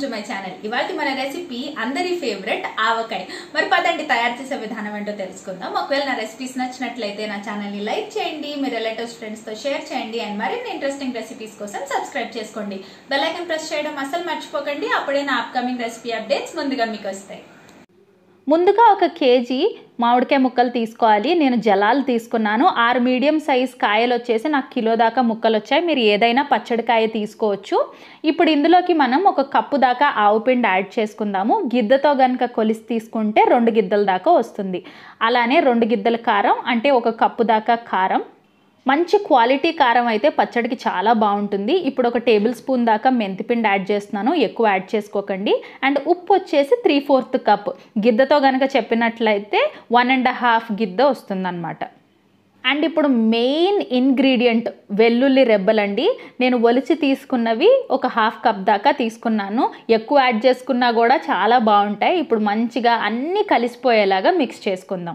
to my channel ఇవాళ మన recipe అందరి ఫేవరెట్ ఆవకాయ మరి పదండి తయారు చేసే విధానం ఏంటో తెలుసుకుందాం ఒకవేళ నా రెసిపీస్ నచ్చినట్లయితే నా ఛానల్ ని లైక్ చేయండి మీ రిలేటివ్స్ ఫ్రెండ్స్ తో షేర్ చేయండి అండ్ మరిన్ని ఇంట్రెస్టింగ్ రెసిపీస్ కోసం సబ్స్క్రైబ్ చేసుకోండి బెల్ ఐకన్ ప్రెస్ చేయడం అసలు మర్చిపోకండి అప్పుడే నా అప్కమింగ్ రెసిపీ అప్డేట్స్ ముందుగా మీకు వస్తాయి ముందుగా ఒక కేజీ మామిడికాయ ముక్కలు తీసుకోవాలి నేను జలాలు తీసుకున్నాను ఆరు మీడియం సైజ్ కాయలు వచ్చేసి నాకు కిలో దాకా ముక్కలు వచ్చాయి మీరు ఏదైనా పచ్చడికాయ తీసుకోవచ్చు ఇప్పుడు ఇందులోకి మనం ఒక కప్పు దాకా ఆవు పిండి యాడ్ చేసుకుందాము గిద్దతో కనుక కొలిసి తీసుకుంటే రెండు గిద్దల దాకా వస్తుంది అలానే రెండు గిద్దల కారం అంటే ఒక కప్పు దాకా కారం మంచి క్వాలిటీ కారం అయితే పచ్చడికి చాలా బాగుంటుంది ఇప్పుడు ఒక టేబుల్ స్పూన్ దాకా మెంతిపిండి యాడ్ చేస్తున్నాను ఎక్కువ యాడ్ చేసుకోకండి అండ్ ఉప్పు వచ్చేసి త్రీ ఫోర్త్ కప్ గిద్దతో కనుక చెప్పినట్లయితే వన్ అండ్ హాఫ్ గిద్ద వస్తుందన్నమాట అండ్ ఇప్పుడు మెయిన్ ఇంగ్రీడియంట్ వెల్లుల్లి రెబ్బలండి నేను ఒలిచి తీసుకున్నవి ఒక హాఫ్ కప్ దాకా తీసుకున్నాను ఎక్కువ యాడ్ చేసుకున్నా కూడా చాలా బాగుంటాయి ఇప్పుడు మంచిగా అన్నీ కలిసిపోయేలాగా మిక్స్ చేసుకుందాం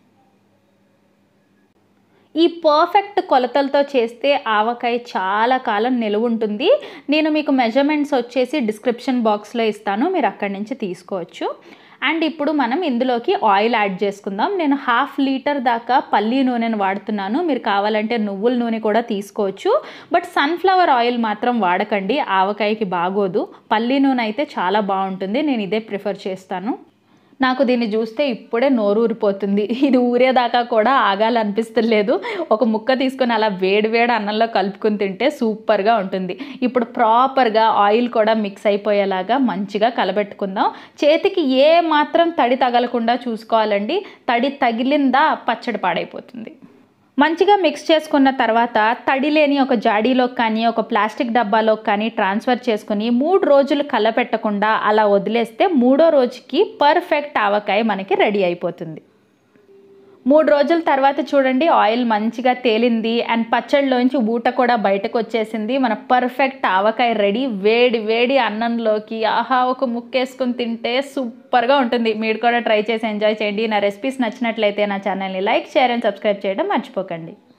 ఈ పర్ఫెక్ట్ కొలతలతో చేస్తే ఆవకాయ చాలా కాలం నిలువ ఉంటుంది నేను మీకు మెజర్మెంట్స్ వచ్చేసి డిస్క్రిప్షన్ బాక్స్లో ఇస్తాను మీరు అక్కడి నుంచి తీసుకోవచ్చు అండ్ ఇప్పుడు మనం ఇందులోకి ఆయిల్ యాడ్ చేసుకుందాం నేను హాఫ్ లీటర్ దాకా పల్లీ నూనెను వాడుతున్నాను మీరు కావాలంటే నువ్వుల నూనె కూడా తీసుకోవచ్చు బట్ సన్ఫ్లవర్ ఆయిల్ మాత్రం వాడకండి ఆవకాయకి బాగోదు పల్లీ నూనె అయితే చాలా బాగుంటుంది నేను ఇదే ప్రిఫర్ చేస్తాను నాకు దీన్ని చూస్తే ఇప్పుడే నోరు ఊరిపోతుంది ఇది ఊరేదాకా కూడా ఆగాలనిపిస్తలేదు ఒక ముక్క తీసుకొని అలా వేడి వేడి అన్నంలో కలుపుకొని తింటే సూపర్గా ఉంటుంది ఇప్పుడు ప్రాపర్గా ఆయిల్ కూడా మిక్స్ అయిపోయేలాగా మంచిగా కలబెట్టుకుందాం చేతికి ఏ మాత్రం తడి తగలకుండా చూసుకోవాలండి తడి తగిలిందా పచ్చడి పాడైపోతుంది మంచిగా మిక్స్ చేసుకున్న తర్వాత తడి లేని ఒక జాడీలోకి కానీ ఒక ప్లాస్టిక్ డబ్బాలోకి కానీ ట్రాన్స్ఫర్ చేసుకుని మూడు రోజులు కలపెట్టకుండా అలా వదిలేస్తే మూడో రోజుకి పర్ఫెక్ట్ ఆవకాయ మనకి రెడీ అయిపోతుంది మూడు రోజుల తర్వాత చూడండి ఆయిల్ మంచిగా తేలింది అండ్ పచ్చడిలోంచి ఊట కూడా బయటకు వచ్చేసింది మన పర్ఫెక్ట్ ఆవకాయ రెడీ వేడి వేడి అన్నంలోకి ఆహా ఒక ముక్కేసుకుని తింటే సూపర్గా ఉంటుంది మీరు కూడా ట్రై చేసి ఎంజాయ్ చేయండి నా రెసిపీస్ నచ్చినట్లయితే నా ఛానల్ని లైక్ షేర్ అండ్ సబ్స్క్రైబ్ చేయడం మర్చిపోకండి